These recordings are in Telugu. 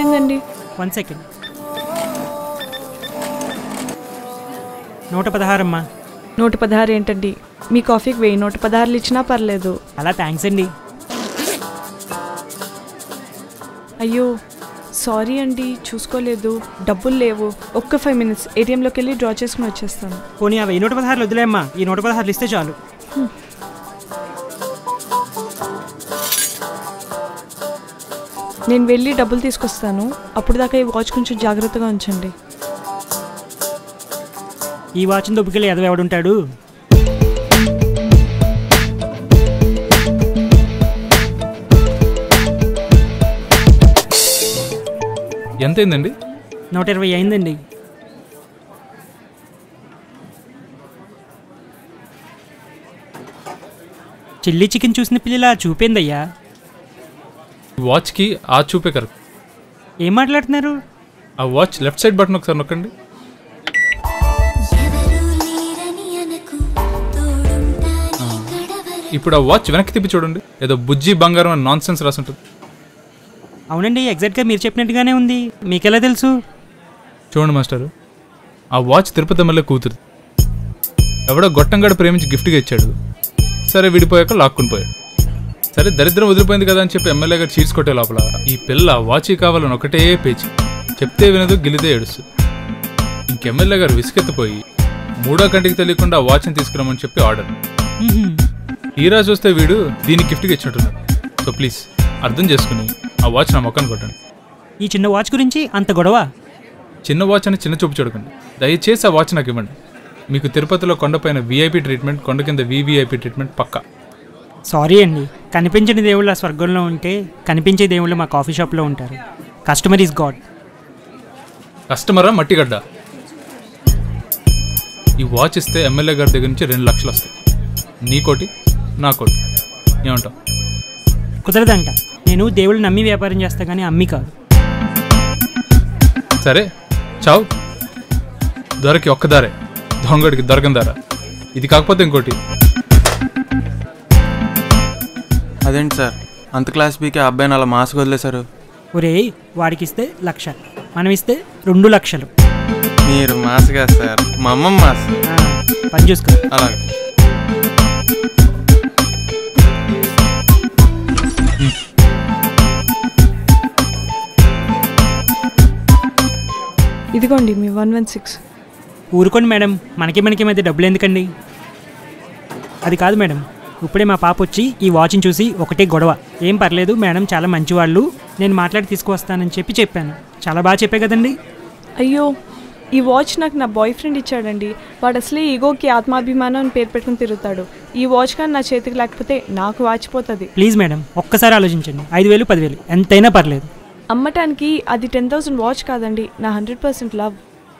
ఎంతైందండి వన్ సెకండ్ నూట పదహారమ్మా నూట పదహారు ఏంటండి మీ కాఫీకి వెయ్యి నూట పదహారులు ఇచ్చినా పర్లేదు అలా థ్యాంక్స్ అండి అయ్యో సారీ అండి చూసుకోలేదు డబ్బులు లేవు ఒక్క ఫైవ్ మినిట్స్ ఏటీఎంలోకి వెళ్ళి డ్రా చేసుకుని వచ్చేస్తాను పోనీ ఆ వెయ్యి నూట పదహారులు వదిలేమ్మా ఈ నూట పదహారులు ఇస్తే చాలు నేను వెళ్ళి డబ్బులు తీసుకొస్తాను అప్పుడు దాకా ఈ వాచ్ కొంచెం జాగ్రత్తగా ఉంచండి ఈ వాచ్ని దొబ్బుకెళ్ళి ఎదవ ఎవడుంటాడు ఎంతైందండి నూట ఇరవై అయిందండి చిల్లీ చికెన్ చూసిన పిల్లలా చూపిందయ్యా ఈ వాచ్కి ఆ చూపే కరెక్ట్ ఏం మాట్లాడుతున్నారు ఆ వాచ్ లెఫ్ట్ సైడ్ బటన్ ఒకసారి నొక్కండి ఎవరు లేరని అనకు తోడుంటాని కడవర ఇప్పుడు ఆ వాచ్ వెనక్కి తిప్పి చూడండి ఏదో బుజ్జి బంగారం అని నాన్ సెన్స్ రాసి ఉంటుంది అవునండి ఎగ్జాక్ట్గా మీరు చెప్పినట్టుగానే ఉంది మీకెలా తెలుసు చూడండి మాస్టర్ ఆ వాచ్ తిరుపతి ఎమ్మెల్యే కూతురు ఎవడో గొట్టంగాడు ప్రేమించి గిఫ్ట్గా ఇచ్చాడు సరే విడిపోయాక లాక్కుని పోయాడు సరే దరిద్రం వదిలిపోయింది కదా అని చెప్పి ఎమ్మెల్యే గారు చీట్స్ కొట్టే లోపల ఈ పిల్ల వాచ్ కావాలని ఒకటే పేచి చెప్తే వినదు గిలితే ఏడుస్తుంది ఇంకెమ్మెల్యే గారు విసుకెత్తిపోయి మూడో కంటికి తెలియకుండా ఆ వాచ్ని తీసుకురమ్మని చెప్పి ఆర్డర్ మ్హూ. తీరా చూస్తే వీడు దీనికి గిఫ్ట్గా ఇచ్చినట్టున్నాడు సో ప్లీజ్ అర్థం చేసుకుని ఆ వాచ్ నా మొక్కను కొట్టండి ఈ చిన్న వాచ్ గురించి అంత గొడవ చిన్న వాచ్ అని చిన్న చూపు చూడకండి దయచేసి ఆ వాచ్ నాకు ఇవ్వండి మీకు తిరుపతిలో కొండపైన వీఐపీ ట్రీట్మెంట్ కొండ కింద వీవీఐపీ ట్రీట్మెంట్ పక్కా సారీ అండి కనిపించని దేవుళ్ళు ఆ స్వర్గంలో ఉంటే కనిపించే దేవుళ్ళు మా కాఫీ షాప్లో ఉంటారు కస్టమర్ ఈజ్ గాడ్ కస్టమరా మట్టిగడ్డ ఈ వాచ్ ఇస్తే ఎమ్మెల్యే గారి దగ్గర నుంచి రెండు లక్షలు వస్తాయి నీకోటి నాకోటి ఏమంటావు కుదరదంట నేను దేవుళ్ళు నమ్మి వ్యాపారం చేస్తా కానీ అమ్మి కాదు సరే చావు దొరకి ఒక్క దారే దొంగడికి దొరకని దారా ఇది కాకపోతే ఇంకోటి అదేంటి సార్ అంత క్లాస్ బీకి ఆ అబ్బాయిని అలా మాస్క్ వదిలేశారు ఒరేయ్ వాడికి ఇస్తే లక్ష మనం ఇస్తే రెండు లక్షలు మీరు మాస్ కాదు సార్ మా అమ్మమ్మ మాస్ ఆ, పని చూసుకో అలాగే ఇదిగోండి మీ వన్ వన్ సిక్స్ ఊరుకోండి మేడం మనకి మనకి మధ్య డబ్బులు ఎందుకండి అది కాదు మేడం ఇప్పుడే మా పాప వచ్చి ఈ వాచ్ని చూసి ఒకటే గొడవ ఏం పర్లేదు మేడం చాలా మంచివాళ్ళు నేను మాట్లాడి తీసుకువస్తానని చెప్పి చెప్పాను చాలా బాగా చెప్పే కదండి అయ్యో ఈ వాచ్ నాకు నా బాయ్ ఫ్రెండ్ ఇచ్చాడండి వాడు అసలే ఈగోకి ఆత్మాభిమానం అని పేరు పెట్టుకుని తిరుగుతాడు ఈ వాచ్ కానీ నా చేతికి లేకపోతే నాకు వాచిపోతుంది ప్లీజ్ మేడం ఒక్కసారి ఆలోచించండి ఐదు వేలు పదివేలు ఎంతైనా పర్లేదు అమ్మటానికి అది టెన్ థౌసండ్ వాచ్ కాదండి నా hundred percent love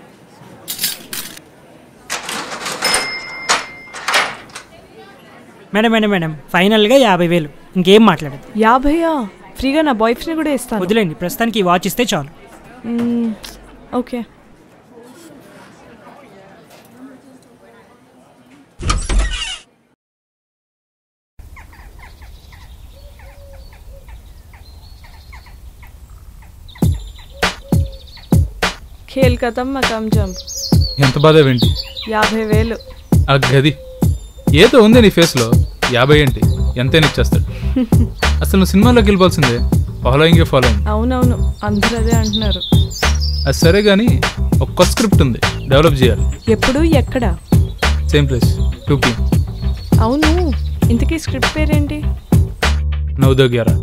madam madam madam ఫైనల్గా యాభై వేలు ఇంకేం మాట్లాడదు యాభైయా ఫ్రీగా నా బాయ్ ఫ్రెండ్ కూడా ఇస్తాను వదిలేండి ప్రస్తుతానికి ఈ వాచ్ ఇస్తే చాలు మ్మ్, ఓకే ఖేల్ కథం మకం జంప్ ఎంత బాధ ఏంటి యాభై వేలు ఆ గది ఏదో ఉంది నీ ఫేస్లో యాభై ఏంటి ఎంతైనా ఇచ్చేస్తాడు అసలు నువ్వు సినిమాలోకి వెళ్ళిపోవాల్సిందే ఫాలోయింగ్ ఫాలోయింగ్ అవునవును అందరూ అదే అంటున్నారు అది సరే కానీ ఒక్క స్క్రిప్ట్ ఉంది డెవలప్ చేయాలి ఎప్పుడు ఎక్కడ సేమ్ ప్లేస్ టూ పీ అవును ఇంతకీ స్క్రిప్ట్ పేరేంటి నవదో గ్యారా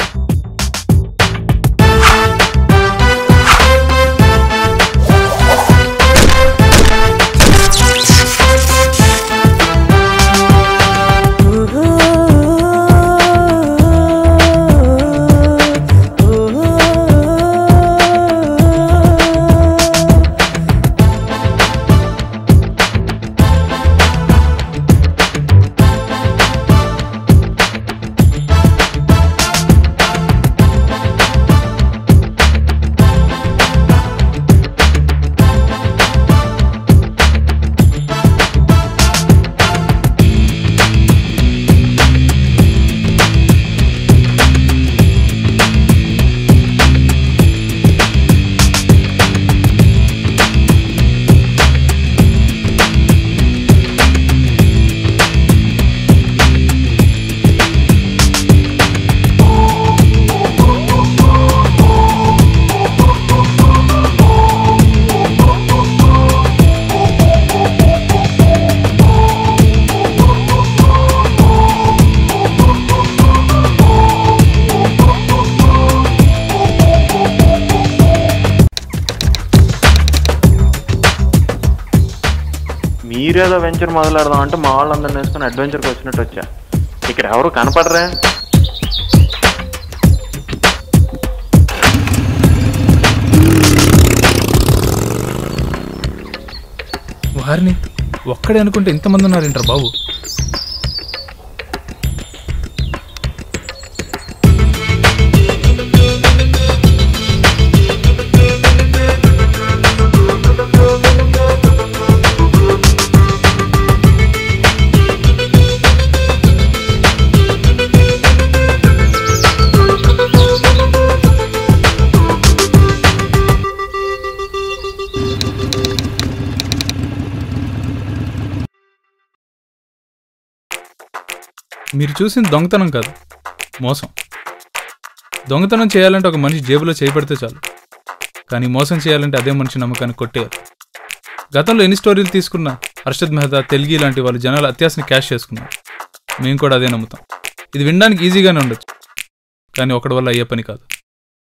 మీరేదో వెంచర్ మొదలెడదాం అంటే మా వాళ్ళందరిని వేసుకుని అడ్వెంచర్కి వచ్చినట్టు వచ్చా ఇక్కడ ఎవరు కనపడరే వారిని ఒక్కడే అనుకుంటే ఇంతమంది ఉన్నారేంటారు బాబు మీరు చూసిన దొంగతనం కాదు మోసం దొంగతనం చేయాలంటే ఒక మనిషి జేబులో చేయబడితే చాలు కానీ మోసం చేయాలంటే అదే మనిషి నమ్మకాన్ని కొట్టేయాలి గతంలో ఎన్ని స్టోరీలు తీసుకున్నా హర్షద్ మెహతా తెలుగు లాంటి వాళ్ళు జనాలు అత్యాశని క్యాష్ చేసుకున్నారు మేము కూడా అదే నమ్ముతాం ఇది వినడానికి ఈజీగానే ఉండొచ్చు కానీ ఒకటి వల్ల అయ్యే పని కాదు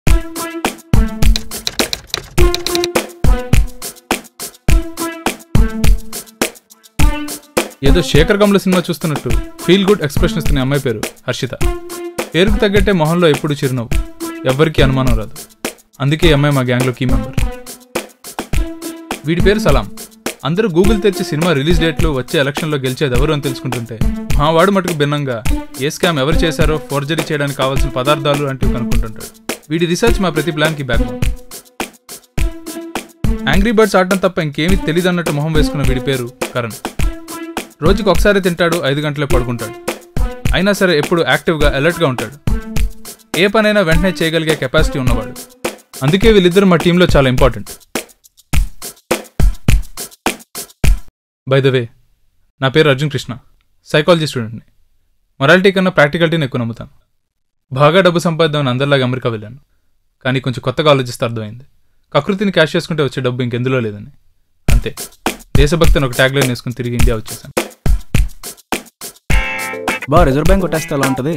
ఏదో శేఖర్ కమల సినిమా చూస్తున్నట్టు ఫీల్ గుడ్ ఎక్స్ప్రెషన్ ఇస్తున్న అమ్మాయి పేరు హర్షిత పేరుకు తగ్గట్టే మొహంలో ఎప్పుడు చిరునవ్వు ఎవ్వరికీ అనుమానం రాదు అందుకే ఈ అమ్మాయి మా గ్యాంగ్లో కీ మెంబర్ వీడి పేరు సలాం అందరూ గూగుల్ తెరిచి సినిమా రిలీజ్ డేట్లు వచ్చే ఎలక్షన్లో గెలిచేది ఎవరు అని తెలుసుకుంటుంటే మా వాడు మటుకు భిన్నంగా ఏ స్కామ్ ఎవరు చేశారో ఫోర్జరీ చేయడానికి కావాల్సిన పదార్థాలు అంటూ కనుక్కుంటుంటాడు వీడి రీసెర్చ్ మా ప్రతి ప్లాన్కి బ్యాక్ యాంగ్రీ బర్డ్స్ ఆడటం తప్ప ఇంకేమీ తెలియదు అన్నట్టు మొహం వేసుకున్న వీడి పేరు కరణ్ రోజుకి ఒకసారి తింటాడు ఐదు గంటలే పడుకుంటాడు అయినా సరే ఎప్పుడు యాక్టివ్గా అలర్ట్గా ఉంటాడు ఏ పనైనా వెంటనే చేయగలిగే కెపాసిటీ ఉన్నవాడు అందుకే వీళ్ళిద్దరు మా టీంలో చాలా ఇంపార్టెంట్ బై ద వే నా పేరు అర్జున్ కృష్ణ సైకాలజీ స్టూడెంట్ని మొరాలిటీ కన్నా ప్రాక్టికాలిటీని ఎక్కువ నమ్ముతాను బాగా డబ్బు సంపాదిద్దామని అందరిలాగా అమెరికా వెళ్ళాను కానీ కొంచెం కొత్తగా ఆలోచిస్తే అర్థమైంది కకృతిని క్యాష్ చేసుకుంటే వచ్చే డబ్బు ఇంకెందులో లేదని అంతే దేశభక్తిని ఒక ట్యాగ్లైన్ వేసుకుని తిరిగి ఇండియా వచ్చేసాను బా రిజర్వ్ బ్యాంక్ కొట్టేస్తే ఎలా ఉంటుంది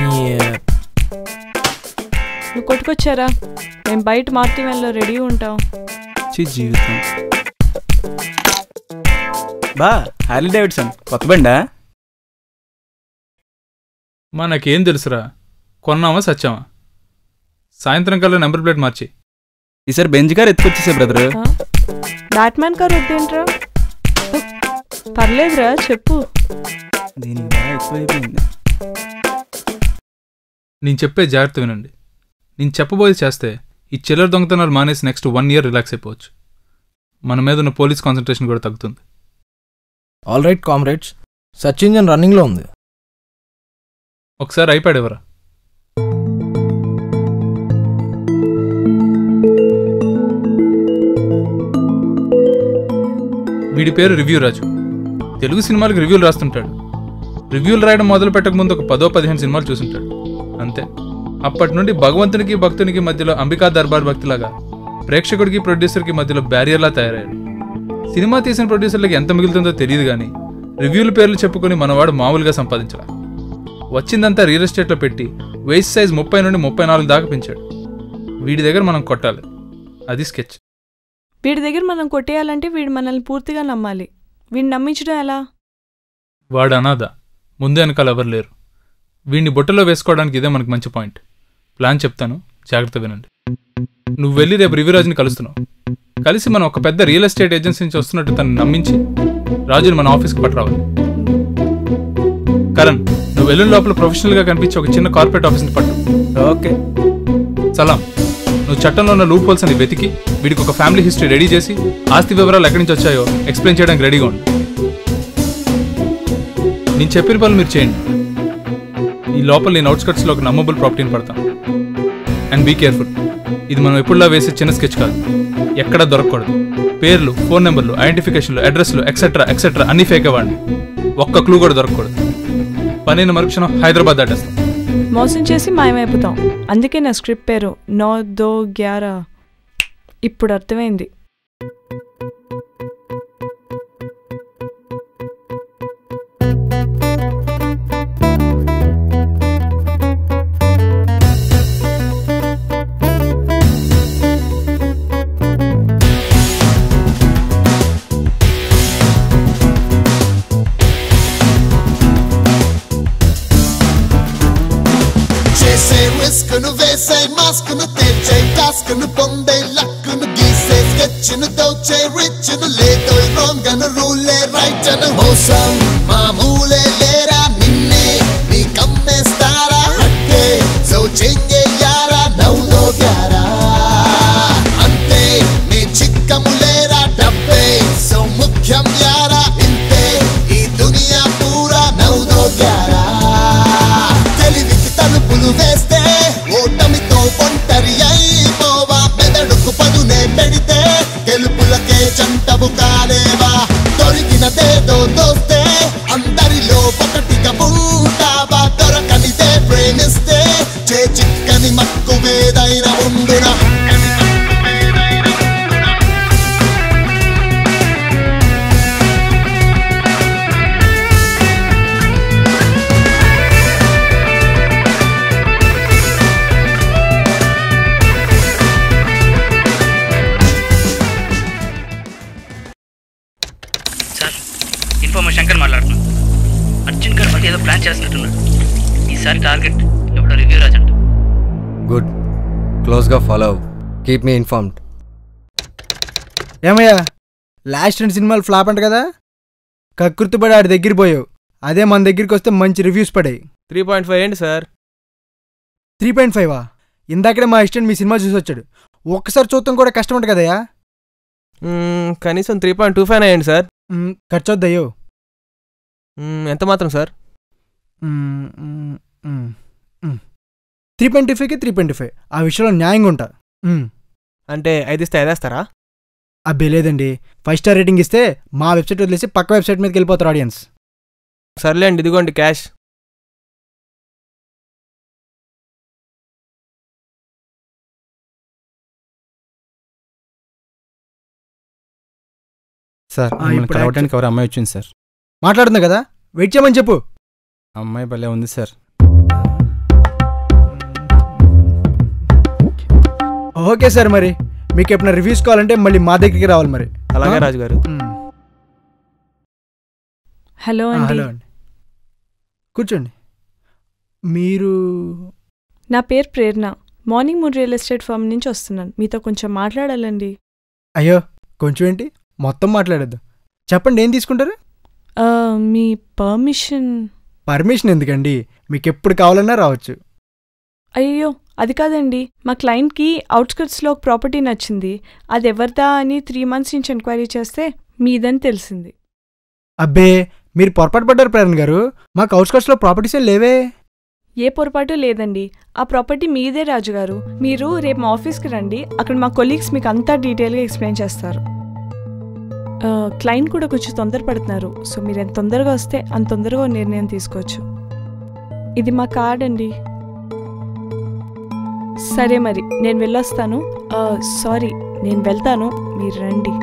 నువ్వు కొట్టుకొచ్చారా మేము బయట మార్తి వెళ్ళలో రెడీ ఉంటాం చి జీవితం బా హార్లీ డేవిడ్సన్ కొత్త బండా మనకేం తెలుసురా కొన్నామా సచ్చామా సాయంత్రం కల్లా నెంబర్ ప్లేట్ మార్చి ఈసారి బెంజ్ కార్ ఎత్తుకొచ్చేసే బ్రదర్ ఆ? బ్యాట్మ్యాన్ కార్ వద్దేంట్రా పర్లేదురా చెప్పు దీనికి బాగా ఎక్కువైపోయింది నేను చెప్పే జాగ్రత్త వినండి నేను చెప్పబోయేది చేస్తే ఈ చిల్లర దొంగతనాలు మానేసి నెక్స్ట్ వన్ ఇయర్ రిలాక్స్ అయిపోవచ్చు మన మీద ఉన్న పోలీస్ కాన్సన్ట్రేషన్ కూడా తగ్గుతుంది all right comrades search engine రన్నింగ్లో ఉంది ఒకసారి ఐప్యాడ్ ఎవరా వీడి పేరు రివ్యూ రాజు తెలుగు సినిమాలకు రివ్యూలు రాస్తుంటాడు రివ్యూలు రాయడం మొదలు పెట్టక ముందు ఒక పదో పదిహేను సినిమాలు చూసుంటాడు అంతే అప్పటి నుండి భగవంతునికి భక్తునికి మధ్యలో అంబికా దర్బార్ భక్తిలాగా ప్రేక్షకుడికి ప్రొడ్యూసర్కి మధ్యలో బ్యారియర్లా తయారయ్యాడు సినిమా తీసిన ప్రొడ్యూసర్లకి ఎంత మిగులుతుందో తెలియదు కానీ రివ్యూల పేర్లు చెప్పుకొని మనవాడు మామూలుగా సంపాదించడా వచ్చిందంతా రియల్ ఎస్టేట్లో పెట్టి వేస్ట్ సైజ్ ముప్పై నుండి ముప్పై నాలుగు దాకా పెంచాడు వీడి దగ్గర మనం కొట్టాలి అది స్కెచ్ వీడి దగ్గర మనం కొట్టేయాలంటే వీడు మనల్ని పూర్తిగా నమ్మాలి వీడిని నమ్మించడం ఎలా వాడు అనాథ ముందే వెనకాల ఎవరు లేరు వీడిని బుట్టలో వేసుకోవడానికి ఇదే మనకి మంచి పాయింట్ ప్లాన్ చెప్తాను జాగ్రత్త వినండి నువ్వు వెళ్ళి రేపు రివిరాజుని కలుస్తున్నావు కలిసి మనం ఒక పెద్ద రియల్ ఎస్టేట్ ఏజెన్సీ నుంచి వస్తున్నట్టు తను నమ్మించి రాజుని మన ఆఫీస్కి పట్టురావాలి కరణ్ నువ్వు వెళ్ళిన లోపల ప్రొఫెషనల్గా కనిపించి ఒక చిన్న కార్పొరేట్ ఆఫీస్ని పట్టు ఓకే సలాం నువ్వు చట్టంలో ఉన్న లూప్ హోల్స్ అని వెతికి వీడికి ఒక ఫ్యామిలీ హిస్టరీ రెడీ చేసి ఆస్తి వివరాలు ఎక్కడి నుంచి వచ్చాయో ఎక్స్ప్లెయిన్ చేయడానికి రెడీగా ఉండు నేను చెప్పిన పనులు మీరు చేయండి ఈ లోపల నేను అవుట్స్కట్స్లో ఒక నమ్మబుల్ ప్రాపర్టీని పడతాను అండ్ బీ కేర్ఫుల్ ఇది మనం ఎప్పుడులా వేసే చిన్న స్కెచ్ కాదు ఎక్కడా దొరకకూడదు పేర్లు ఫోన్ నెంబర్లు ఐడెంటిఫికేషన్లు అడ్రస్లు ఎక్సెట్రా ఎక్సెట్రా అన్ని ఫేక్ అవ్వండి ఒక్క క్లూ కూడా దొరకకూడదు పనిన మరుక్షణం హైదరాబాద్ దాటేస్తాం మోసం చేసి మాయమైపోతాం అందుకే నా స్క్రిప్ట్ పేరు నో దో గ్యారా ఇప్పుడు అర్థమైంది టాస్క్ ను తెచ్చే టాస్క్ ను పొందే లక్ ను గీసే స్కెచ్ ను దోచే రిచ్ ను లేదో రాంగ్ అను రూలే రైట్ అను మోసం మామూలే లేరా నిన్నే నీ కమ్మేస్తారా హట్టే సో చెంగే యారా నవ్వులో గ్యారా అంతే నీ చిక్కములేరా డబ్బే సో ముఖ్యం యారా ఇంతే ఈ దునియా పూరా నవ్వులో గ్యారా తెలివికి తలుపులు వేస్తే ఓటమితో ఒంటరి అయిపోవా మెదడుకు పదునే పెడితే గెలుపులకే జంటవు కాలేవా దొరికినదేదో దోస్తే అందరిలో ఒకటిగా ఉంటావా దొరకనిదే ప్రేమిస్తే చే చిక్కని మక్కువేదైనా ఉండునా సార్ ఇన్ఫార్మర్ శంకర్ మాట్లాడుతున్నాను అర్జున్ గారు మళ్ళీ ఏదో ప్లాన్ చేస్తున్నట్టున్నాడు ఈసారి టార్గెట్ ఎప్పుడు రివ్యూ రాజ్ అంట గుడ్ క్లోజ్గా ఫాలో కీప్ మీ ఇన్ఫార్మ్డ్ ఏమయ్యా లాస్ట్ రెండు సినిమాలు ఫ్లాప్ అంట కదా కకృతిపడి ఆడి దగ్గర పోయావు అదే మన దగ్గరికి వస్తే మంచి రివ్యూస్ పడాయి త్రీ పాయింట్ ఫైవ్ ఏంటి సార్ త్రీ పాయింట్ ఫైవా ఇందాకడే మా ఇష్టం మీ సినిమా చూసి వచ్చాడు ఒక్కసారి చూడటం కూడా కష్టం ఉంటుంది కదయ్యా మ్మ్, కనీసం త్రీ పాయింట్ టూ ఫైవ్ అయ్యండి సార్ మ్, ఖర్చు వద్దయ్యో మ్మ్, ఎంత మాత్రం సార్ త్రీ పాయింట్ ఫైవ్కి త్రీ పాయింట్ ఫైవ్ ఆ విషయంలో న్యాయంగా ఉంటా మ్. అంటే ఐదు ఇస్తే ఐదేస్తారా అబ్బే లేదండి ఫైవ్ స్టార్ రేటింగ్ ఇస్తే మా వెబ్సైట్ వదిలేసి పక్క వెబ్సైట్ మీదకి వెళ్ళిపోతారు ఆడియన్స్ సర్లేండి ఇదిగోండి క్యాష్ సార్ ఆ, మిమ్మల్ని ఇప్పుడు కలవడానికి ఎవరు అమ్మాయి వచ్చింది సార్ మాట్లాడుతుంది కదా వెయిట్ చేయమని చెప్పు అమ్మాయి భలే ఉంది సార్ ఓకే సార్ మరి మీకు ఎప్పుడైనా రివ్యూస్ కావాలంటే మళ్ళీ మా దగ్గరికి రావాలి మరి అలాగే ఆ? రాజు గారు మ్. హలో ఆ, అండి హలో అండి కూర్చోండి మీరు నా పేరు Prerana morning mood real estate firm నుంచి వస్తున్నాను మీతో కొంచెం మాట్లాడాలండి అయ్యో కొంచెం ఏంటి మొత్తం మాట్లాడద్దు చెప్పండి ఏం తీసుకుంటారు ఆ, మీ పర్మిషన్ పర్మిషన్ ఎందుకండి మీకు ఎప్పుడు కావాలన్నా రావచ్చు అయ్యో అది కాదండి మా క్లయింట్కి అవుట్స్కట్స్లో ఒక ప్రాపర్టీ నచ్చింది అది ఎవరిదా అని త్రీ మంత్స్ నుంచి ఎంక్వైరీ చేస్తే మీదని తెలిసింది అబ్బే మీరు పొరపాటు పడ్డారు ప్రేరణ గారు మాకు అవుట్స్కట్స్లో ప్రాపర్టీసే లేవే ఏ పొరపాటు లేదండి ఆ ప్రాపర్టీ మీదే రాజుగారు మీరు రేపు మా ఆఫీస్కి రండి అక్కడ మా కొలీగ్స్ మీకు అంతా డీటెయిల్గా ఎక్స్ప్లెయిన్ చేస్తారు ఆ, క్లయింట్ కూడా కొంచెం తొందరపడుతున్నారు సో మీరు ఎంత తొందరగా వస్తే అంత తొందరగా ఓ నిర్ణయం తీసుకోవచ్చు ఇది మా కార్డ్ అండి సరే మరి నేను వెళ్ళొస్తాను ఆ, సారీ నేను వెళ్తాను మీరు రండి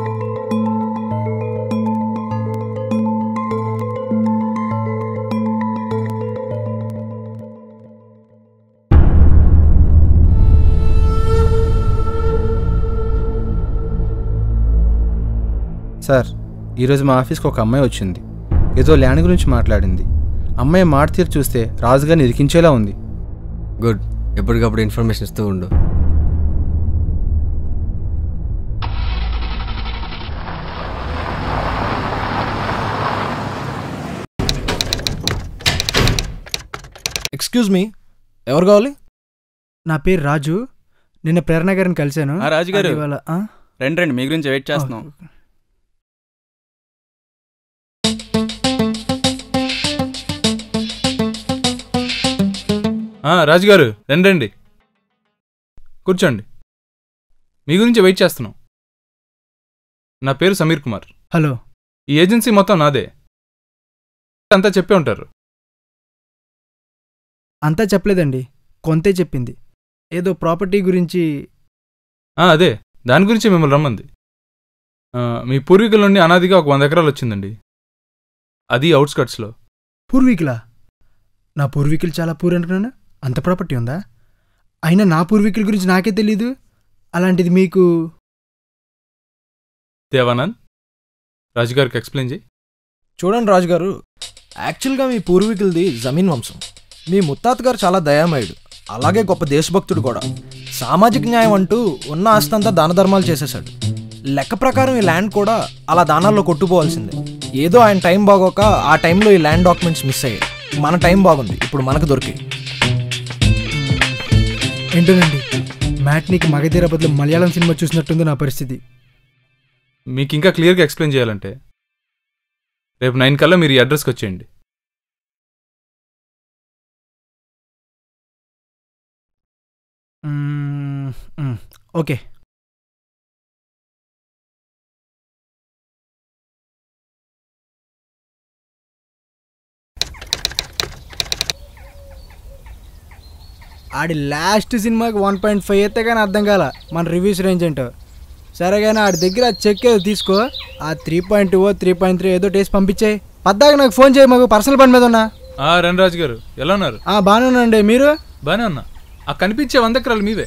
సార్ ఈరోజు మా ఆఫీస్కి ఒక అమ్మాయి వచ్చింది ఏదో ల్యాండ్ గురించి మాట్లాడింది అమ్మాయి మాట తీరు చూస్తే రాజుగారిని ఇరికించేలా ఉంది గుడ్ ఎప్పటికప్పుడు ఇన్ఫర్మేషన్ ఇస్తూ ఉండు ఎక్స్క్యూజ్ మీ ఎవరు కావాలి నా పేరు రాజు నిన్న ప్రేరణ గారిని కలిశాను ఆ, రాజు గారు. అది ఇవాళ, ఆ? రండి రండి మీ గురించి వెయిట్ చేస్తున్నాం ఆ, రాజుగారు రండి రండి కూర్చోండి మీ గురించి వెయిట్ చేస్తున్నాం నా పేరు సమీర్ కుమార్ హలో ఈ ఏజెన్సీ మొత్తం నాదే అంతా చెప్పే ఉంటారు అంతా చెప్పలేదండి కొంతే చెప్పింది ఏదో ప్రాపర్టీ గురించి ఆ, అదే దాని గురించి మిమ్మల్ని రమ్మంది ఆ, మీ పూర్వీకుల నుండి అనాదిగా ఒక వంద ఎకరాలు వచ్చిందండి అది అవుట్స్కట్స్లో పూర్వీకులా నా పూర్వీకులు చాలా పూర్ అనుకున్నాను అంత ప్రాపర్టీ ఉందా అయినా నా పూర్వీకుల గురించి నాకే తెలీదు అలాంటిది మీకు దేవానంద్ రాజుగారికి ఎక్స్ప్లెయిన్ చేయి చూడండి రాజుగారు యాక్చువల్గా మీ పూర్వీకులది జమీన్ వంశం మీ ముత్తాత గారు చాలా దయామయుడు అలాగే గొప్ప దేశభక్తుడు కూడా సామాజిక న్యాయం అంటూ ఉన్న ఆస్తంతా దాన ధర్మాలు చేసేశాడు లెక్క ప్రకారం ఈ ల్యాండ్ కూడా అలా దానాల్లో కొట్టుకోవాల్సిందే ఏదో ఆయన టైం బాగోక ఆ టైంలో ఈ ల్యాండ్ డాక్యుమెంట్స్ మిస్ అయ్యాయి మన టైం బాగుంది ఇప్పుడు మనకు దొరికాయి ఏంటోనండి మ్యాట్నీకి మగధీర బదులు మలయాళం సినిమా చూసినట్టుంది నా పరిస్థితి మీకు ఇంకా క్లియర్గా ఎక్స్ప్లెయిన్ చేయాలంటే రేపు నైన్ కల్లా మీరు ఈ అడ్రస్కి వచ్చేయండి మ్మ్, మ్మ్, ఓకే ఆడి లాస్ట్ సినిమాకి వన్ పాయింట్ ఫైవ్ అయితే కానీ అర్థం కాల మన రివ్యూస్ రేంజ్ ఏంటో సరే కానీ ఆడి దగ్గర ఆ చెక్ ఏదో తీసుకో ఆ three point two three point three ఏదో టేస్ట్ పంపించాయి పద్దాక నాకు ఫోన్ చేయి మాకు పర్సనల్ పని మీద ఉన్నా ఆ రణరాజు గారు ఎలా ఉన్నారు ఆ, బాగానే ఉన్నాండి మీరు బాగానే ఉన్నా ఆ కనిపించే వంద ఎకరాలు మీవే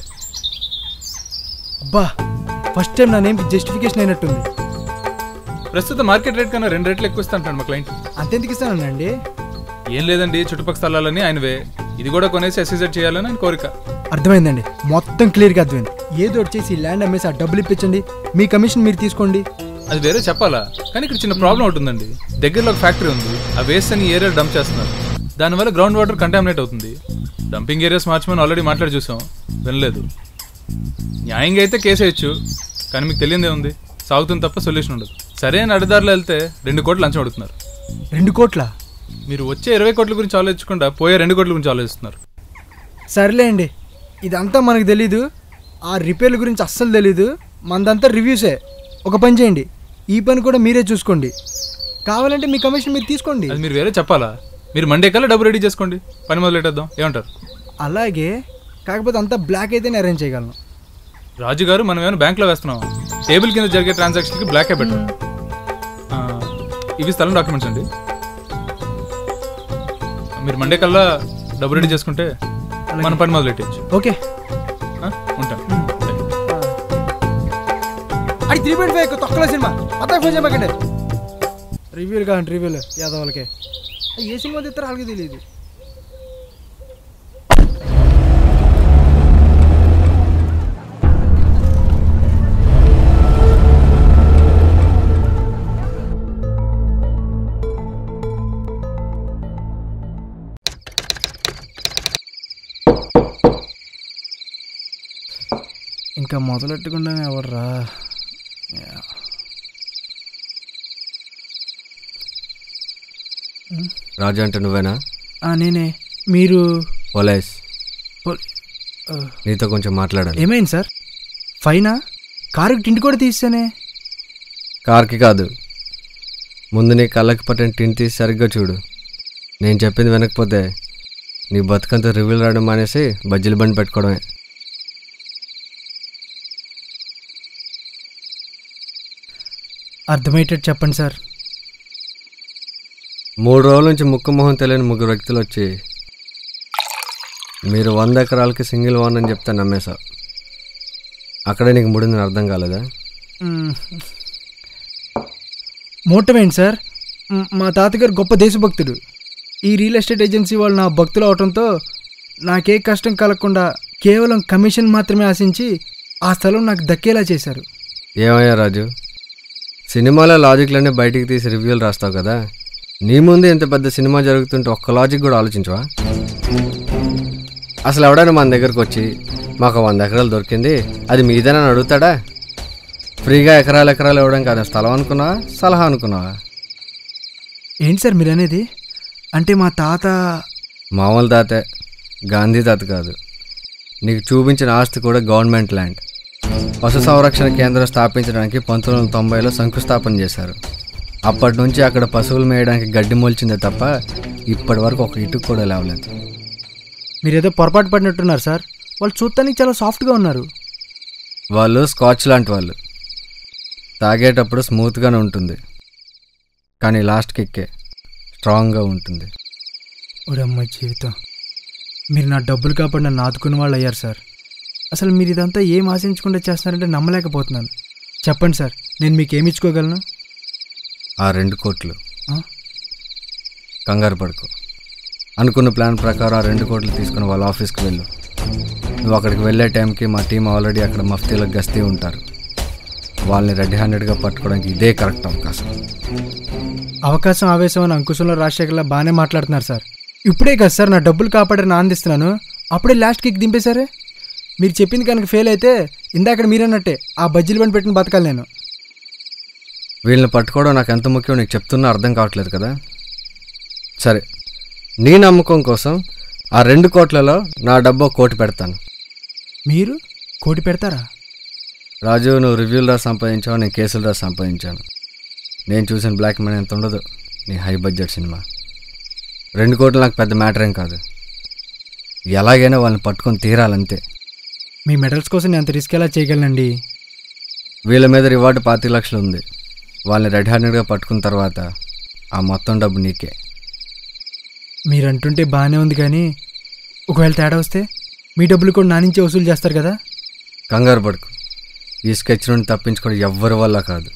అబ్బా ఫస్ట్ టైం నా నేమ్కి జస్టిఫికేషన్ అయినట్టుంది ప్రస్తుత మార్కెట్ రేట్ కన్నా రెండు రేట్లు ఎక్కువ ఇస్తా అంటాడు మా క్లయింట్ అంతెందుకు ఇస్తానండి ఏం లేదండి చుట్టుపక్కల స్థలాలని ఆయనవే ఇది కూడా కొనేసి ఎస్సీజెడ్ చేయాలని ఆయన కోరిక అర్థమైందండి మొత్తం క్లియర్గా అర్థమైంది ఏదో వచ్చేసి ఈ ల్యాండ్ అమ్మేసి ఆ డబ్బులు ఇప్పించండి మీ కమిషన్ మీరు తీసుకోండి అది వేరే చెప్పాలా కానీ ఇక్కడ చిన్న ప్రాబ్లం ఉంటుందండి దగ్గరలో ఒక ఫ్యాక్టరీ ఉంది ఆ వేస్ట్ అని ఏరియా డంప్ చేస్తున్నారు దానివల్ల గ్రౌండ్ వాటర్ కంటామినేట్ అవుతుంది డంపింగ్ ఏరియాస్ మార్చమని ఆల్రెడీ మాట్లాడి చూసాం వినలేదు న్యాయంగా అయితే కేసు వేయచ్చు కానీ మీకు తెలియదే ఉంది సాగుతుంది తప్ప సొల్యూషన్ ఉండదు సరైన అడ్డదారులు వెళ్తే రెండు కోట్లు లంచం అడుగుతున్నారు రెండు కోట్ల మీరు వచ్చే ఇరవై కోట్ల గురించి ఆలోచించకుండా పోయే రెండు కోట్ల గురించి ఆలోచిస్తున్నారు సర్లే అండి ఇదంతా మనకు తెలీదు ఆ రిపేర్ల గురించి అస్సలు తెలీదు మనదంతా రివ్యూసే ఒక పని చేయండి ఈ పని కూడా మీరే చూసుకోండి కావాలంటే మీ కమిషన్ మీరు తీసుకోండి అది మీరు వేరే చెప్పాలా మీరు మండే కల్లా డబ్బు రెడీ చేసుకోండి పని మొదలెట్టేద్దాం ఏమంటారు అలాగే కాకపోతే అంతా బ్లాక్ అయితేనే అరేంజ్ చేయగలను రాజు గారు మనం ఏమైనా బ్యాంక్లో వేస్తున్నాం టేబుల్ కింద జరిగే ట్రాన్సాక్షన్కి బ్లాకే పెట్టాం ఆ, ఇవి స్థలం డాక్యుమెంట్స్ అండి మీరు మండే కల్లా డబ్బు రెడీ చేసుకుంటే మన పని మొదలెట్టచ్చు ఓకే ఉంటాను అది త్రీ పాయింట్ ఫైవ్ తొక్కల సినిమా అతను ఫోన్ చేయమాకండి రివ్యూలు కావండి రివ్యూలు యాదవులకే ఏ సినిమా తెస్తారో వాళ్ళకి తెలియదు ఇంకా మొదలెట్టకుండానే ఎవర్రా యా. రాజు అంటే నువ్వేనా ఆ, నేనే మీరు పోలేస్ పోల్- ఆ, నీతో కొంచెం మాట్లాడాలి ఏమైంది సార్ ఫైనా కారుకి టింటి కూడా తీసానే కార్కి కాదు ముందు నీ కళ్ళకి పట్టిన టిన్ తీసి సరిగ్గా చూడు నేను చెప్పింది వినకపోతే నీ బతుకంతా రివ్యూలు రావడం మానేసి బజ్జీల బండి పెట్టుకోవడమే అర్థమయ్యేటట్టు చెప్పండి సార్ మూడు రోజుల నుంచి ముక్కు మొహం తెలియని ముగ్గురు వ్యక్తులు వచ్చి మీరు వంద ఎకరాలకి సింగిల్ వన్ అని చెప్తే నమ్మేశావు అక్కడే నీకు ముడిందని అర్థం కాలేదా మ్మ్. మూటమేంటి సార్ మ్, మా తాతగారు గొప్ప దేశభక్తుడు ఈ రియల్ ఎస్టేట్ ఏజెన్సీ వాళ్ళు నా భక్తులు అవటంతో నాకే కష్టం కలగకుండా కేవలం కమిషన్ మాత్రమే ఆశించి ఆ స్థలం నాకు దక్కేలా చేశారు ఏమయ్యా రాజు సినిమాలో లాజిక్లన్నీ బయటికి తీసి రివ్యూలు రాస్తావు కదా నీ ముందు ఇంత పెద్ద సినిమా జరుగుతుంటే ఒక్క లాజిక్ కూడా ఆలోచించవా అసలు ఎవడైనా మన దగ్గరకు వచ్చి మాకు వంద ఎకరాలు దొరికింది అది మీదేనని అడుగుతాడా ఫ్రీగా ఎకరాలు ఎకరాలు ఇవ్వడం కాదు స్థలం అనుకున్నావా సలహా అనుకున్నావా ఏంటి సార్ మీరు అనేది అంటే మా తాత మామూలు తాతే గాంధీ తాత కాదు నీకు చూపించిన ఆస్తి కూడా గవర్నమెంట్ ల్యాండ్ పశు సంరక్షణ కేంద్రం స్థాపించడానికి పంతొమ్మిది వందల తొంభైలో శంకుస్థాపన చేశారు అప్పటి నుంచి అక్కడ పశువులు మేయడానికి గడ్డి మొలిచిందే తప్ప ఇప్పటి వరకు ఒక ఇటుకు కూడా లేవలేదు మీరేదో పొరపాటు పడినట్టున్నారు సార్ వాళ్ళు చూడటానికి చాలా సాఫ్ట్గా ఉన్నారు వాళ్ళు స్కాచ్ లాంటి వాళ్ళు తాగేటప్పుడు స్మూత్గానే ఉంటుంది కానీ లాస్ట్కి ఎక్కే స్ట్రాంగ్గా ఉంటుంది ఒరమ్మ జీవితం మీరు నా డబ్బులు కాబట్టి నన్ను ఆదుకున్న వాళ్ళు అయ్యారు సార్ అసలు మీరు ఇదంతా ఏం ఆశించకుండా చేస్తున్నారంటే నమ్మలేకపోతున్నాను చెప్పండి సార్ నేను మీకు ఏమి ఇచ్చుకోగలను ఆ రెండు కోట్లు ఆ? కంగారు పడుకో అనుకున్న ప్లాన్ ప్రకారం ఆ రెండు కోట్లు తీసుకుని వాళ్ళ ఆఫీస్కి వెళ్ళు నువ్వు అక్కడికి వెళ్ళే టైంకి మా టీం ఆల్రెడీ అక్కడ మఫ్తీలో గస్తీ ఉంటారు వాళ్ళని రెడ్ హ్యాండెడ్గా పట్టుకోవడానికి ఇదే కరెక్ట్ అవకాశం అవకాశం ఆవేశం అని అంకుశంలో రాజశేఖర్లా బాగానే మాట్లాడుతున్నారు సార్ ఇప్పుడే కదా సార్ నా డబ్బులు కాపాడని ఆనందిస్తున్నాను అప్పుడే లాస్ట్ కిక్ దింపేశారే మీరు చెప్పింది కనుక ఫెయిల్ అయితే ఇందాక మీరన్నట్టే ఆ బజ్జీలు బండి పెట్టిన బతకాలి నేను వీళ్ళని పట్టుకోవడం నాకు ఎంత ముఖ్యం నీకు చెప్తున్నా అర్థం కావట్లేదు కదా సరే నీ నమ్మకం కోసం ఆ రెండు కోట్లలో నా డబ్బు ఒక కోటి పెడతాను మీరు కోటి పెడతారా రాజు నువ్వు రివ్యూలు రా సంపాదించావు నేను కేసులు రా సంపాదించాను నేను చూసిన బ్లాక్ మనీ ఎంత ఉండదు నీ హై బడ్జెట్ సినిమా రెండు కోట్లు నాకు పెద్ద మ్యాటర్ ఏం కాదు ఎలాగైనా వాళ్ళని పట్టుకొని తీరాలంతే మీ మెడల్స్ కోసం నేను అంత రిస్క్ ఎలా చేయగలనండి వీళ్ళ మీద రివార్డు పాతి లక్షలు ఉంది వాళ్ళని రెడ్ హ్యాండెడ్గా పట్టుకున్న తర్వాత ఆ మొత్తం డబ్బు నీకే మీరు అంటుంటే బాగానే ఉంది కానీ ఒకవేళ తేడా వస్తే మీ డబ్బులు కూడా నా నుంచే వసూలు చేస్తారు కదా కంగారు పడుకు ఈ స్కెచ్ నుండి తప్పించుకోవడం ఎవ్వరి వల్ల కాదు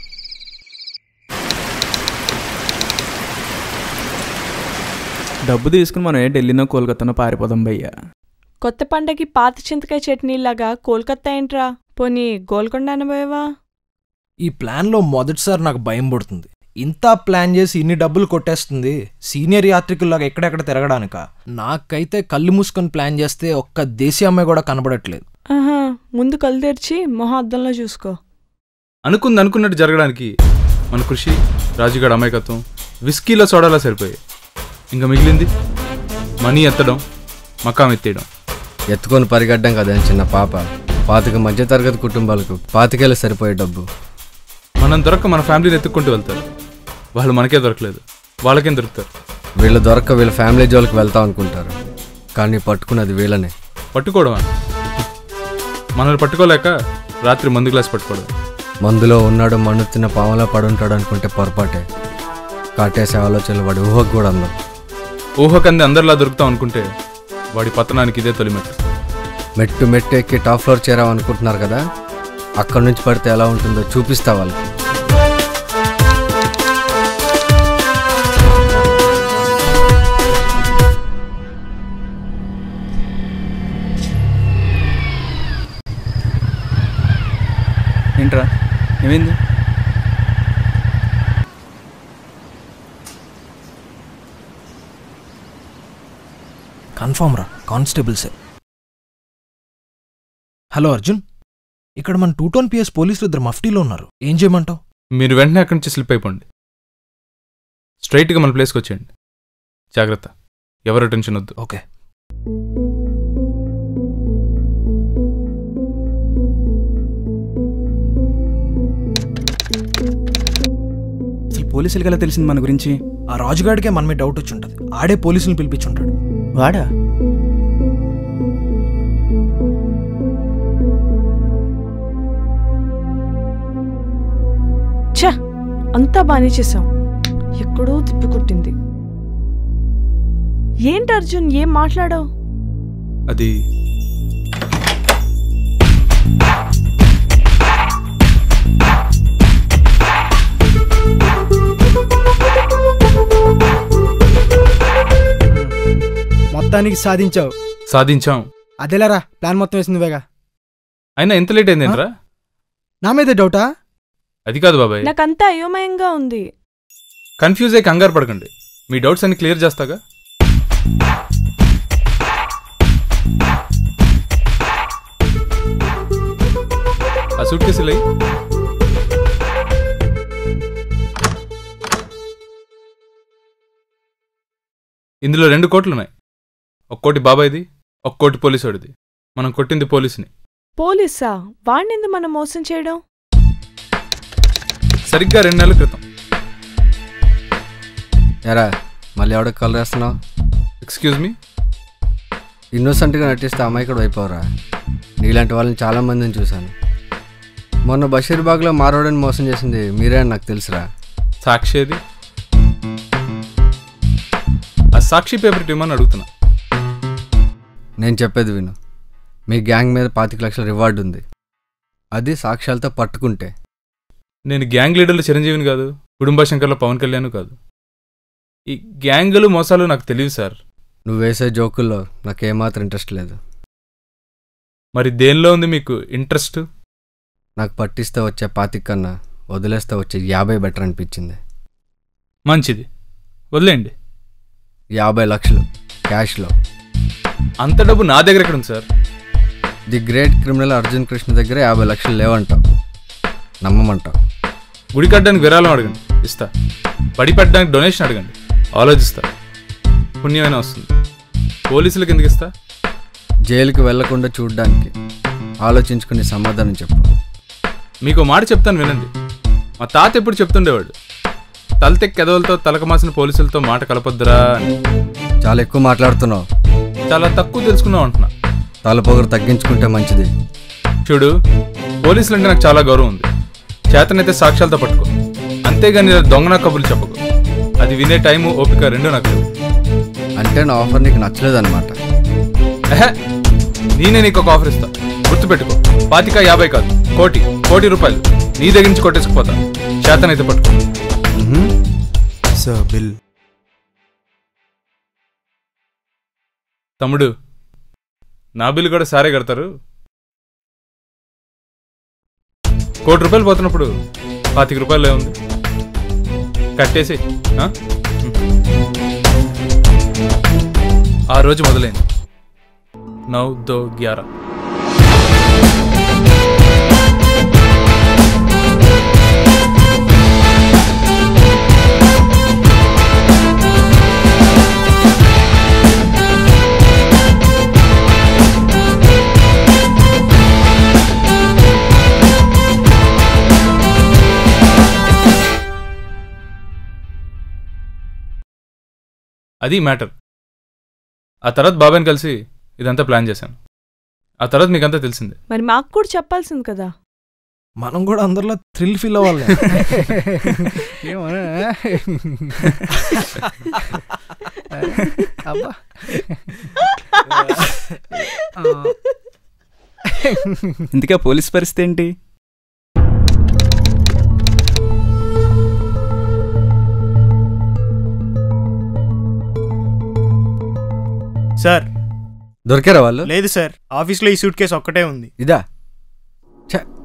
డబ్బు తీసుకుని మనం ఏ ఢిల్లీనో కోల్కతానో పారిపోదాం భయ్యా కొత్త పండగకి పాత చింతకాయ చట్నీలాగా కోల్కత్తా ఏంట్రా పోనీ గోల్కొండ అనబోయేవా ఈ ప్లాన్లో మొదటిసారి నాకు భయం పడుతుంది ఇంత ప్లాన్ చేసి ఇన్ని డబ్బులు కొట్టేస్తుంది సీనియర్ యాత్రికుల్లాగా ఎక్కడెక్కడ తిరగడానిక నాకైతే కళ్ళు మూసుకొని ప్లాన్ చేస్తే ఒక్క దేశీ అమ్మాయి కూడా కనబడట్లేదు ఆహా ముందు కళ్ళు తెరిచి మొహం అద్దంలో చూసుకో అనుకుంది అనుకున్నట్టు జరగడానికి మన కృషి రాజుగాడు అమాయకత్వం విస్కీలో సోడాలా సరిపోయాయి ఇంకా మిగిలింది మనీ ఎత్తడం మకాం ఎత్తేయడం ఎత్తుకొని పరిగెట్టడం కదా చిన్న పాప పాతిక మధ్యతరగతి కుటుంబాలకు పాతికేళ్ళు సరిపోయే డబ్బు మనం దొరక్క మన ఫ్యామిలీని ఎత్తుక్కుంటూ వెళ్తారు వాళ్ళు మనకే దొరకలేదు వాళ్ళకేం దొరుకుతారు వీళ్ళు దొరక్క వీళ్ళ ఫ్యామిలీ జోలికి వెళ్తాం అనుకుంటారు కానీ పట్టుకున్నది వీళ్ళనే పట్టుకోవడం మనల్ని పట్టుకోలేక రాత్రి మందు గ్లాస్ పట్టుకోవడం మందులో ఉన్నాడు మన్ను తిన్న పాములా పడుంటాడు అనుకుంటే పొరపాటే కాటేసే ఆలోచనలు వాడి ఊహకు కూడా అందం ఊహకంది అందరిలా దొరుకుతాం అనుకుంటే వాడి పతనానికి ఇదే తొలిమెట్టు మెట్టు మెట్టు ఎక్కి టాప్ ఫ్లోర్ చేరాం అనుకుంటున్నారు కదా అక్కడి నుంచి పడితే ఎలా ఉంటుందో చూపిస్తా వాళ్ళకి ఏంట్రా ఏమైంది కన్ఫామ్ రా కానిస్టేబుల్సే హలో అర్జున్ ఇక్కడ మన టూ టోన్ పిఎస్ పోలీసులు ఇద్దరు మఫ్టీలో ఉన్నారు ఏం చేయమంటావు మీరు వెంటనే అక్కడి నుంచి స్లిప్ అయిపోండి స్ట్రైట్గా మన ప్లేస్కి వచ్చేయండి జాగ్రత్త ఎవరు టెన్షన్ వద్దు ఓకే అసలు పోలీసులకి ఎలా తెలిసింది మన గురించి ఆ రాజుగాడికే మన మీద డౌట్ వచ్చి ఉంటుంది ఆడే పోలీసులను పిలిపించుంటాడు వాడా ఛ అంతా బానే చేసాం ఎక్కడో తిప్పికొట్టింది ఏంటి అర్జున్ ఏం మాట్లాడావు అది మొత్తానికి సాధించావు సాధించాం అదేలారా ప్లాన్ మొత్తం వేసింది వేగా అయినా ఎంత లేట్ అయిందేంట్రా నా మీదే డౌటా అది కాదు బాబాయ్ నాకంతా అయోమయంగా ఉంది కన్ఫ్యూజ్ అయ్యి కంగారు పడకండి మీ డౌట్స్ అన్ని క్లియర్ చేస్తాగా ఆ సూట్ కేసులు అయ్యి ఇందులో రెండు కోట్లు ఉన్నాయి ఒక కోటి బాబాయ్ది ఒక కోటి పోలీసుడిది మనం కొట్టింది పోలీసుని పోలీసా వాణ్ణిందు మనం మోసం చేయడం సరిగ్గా రెండు నెలల క్రితం ఎరా మళ్ళీ ఎవడకి కలర్ వేస్తున్నావు ఎక్స్క్యూజ్ మీ ఇన్నోసెంట్గా నటిస్తే అమాయకుడు అయిపోవరా నీలాంటి వాళ్ళని చాలామందిని చూశాను మొన్న బషీర్బాగ్లో మారోడని మోసం చేసింది మీరే అని నాకు తెలుసురా సాక్షి ఏది ఆ సాక్షి పేపర్ ఇవ్వమని అడుగుతున్నా నేను చెప్పేది విను మీ గ్యాంగ్ మీద పాతిక లక్షల రివార్డు ఉంది అది సాక్ష్యాలతో పట్టుకుంటే నేను గ్యాంగ్ లీడర్లు చిరంజీవిని కాదు కుటుంబ శంకర్లో పవన్ కళ్యాణ్ కాదు ఈ గ్యాంగులు మోసాలు నాకు తెలియదు సార్ నువ్వు వేసే జోకుల్లో నాకేమాత్రం ఇంట్రెస్ట్ లేదు మరి దేనిలో ఉంది మీకు ఇంట్రెస్ట్ నాకు పట్టిస్తే వచ్చే పాతిక కన్నా వదిలేస్తే వచ్చే యాభై బెటర్ అనిపించింది మంచిది వదిలేండి యాభై లక్షలు క్యాష్లో అంత డబ్బు నా దగ్గర ఎక్కడ ఉంది sir the great criminal Arjun Krishna దగ్గర యాభై లక్షలు లేవంటావు నమ్మమంటావు గుడి కట్టడానికి విరాళం అడగండి ఇస్తా బడి పెట్టడానికి డొనేషన్ అడగండి ఆలోచిస్తా పుణ్యమైన వస్తుంది పోలీసులకు ఎందుకు ఇస్తా జైలుకి వెళ్లకుండా చూడ్డానికి ఆలోచించుకుని సమాధానం చెప్పు మీకు మాట చెప్తాను వినండి మా తాత ఎప్పుడు చెప్తుండేవాడు తలతెక్కి ఎదవలతో తలకమాసిన పోలీసులతో మాట కలపొద్దురా అని చాలా ఎక్కువ మాట్లాడుతున్నావు చాలా తక్కువ తెలుసుకున్నావు అంటున్నా తల పొగరు తగ్గించుకుంటే మంచిది చూడు పోలీసులు అంటే నాకు చాలా గౌరవం ఉంది చేతనైతే సాక్ష్యాలతో పట్టుకో అంతేగాని ఇలా దొంగన కబుర్లు చెప్పకు అది వినే టైము ఓపిక రెండు నాకు లేవు అంటే నా ఆఫర్ నీకు నచ్చలేదన్నమాట ఎహె, నేనే నీకు ఒక ఆఫర్ ఇస్తా గుర్తుపెట్టుకో పాతిక యాభై కాదు కోటి కోటి రూపాయలు నీ దగ్గర నుంచి కొట్టేసుకుపోతా చేతనైతే పట్టుకో సార్ బిల్ తమ్ముడు నా బిల్లు కూడా సారే కడతారు కోటి రూపాయలు పోతున్నప్పుడు పాతిక రూపాయలు ఉంది కట్టేసి ఆ? ఆ రోజు మొదలైంది నౌ దో గ్యారా అది మ్యాటర్ ఆ తర్వాత బాబాయ్ని కలిసి ఇదంతా ప్లాన్ చేశాను ఆ తర్వాత మీకంతా తెలిసిందే మరి మాకు కూడా చెప్పాల్సింది కదా మనం కూడా అందరిలో థ్రిల్ ఫీల్ అవ్వాలి అబ్బా ఇంతకా పోలీస్ పరిస్థితి ఏంటి సార్ దొరికారా వాళ్ళు లేదు సార్ ఆఫీస్లో ఈ సూట్ కేసు ఒక్కటే ఉంది ఇదా ఛ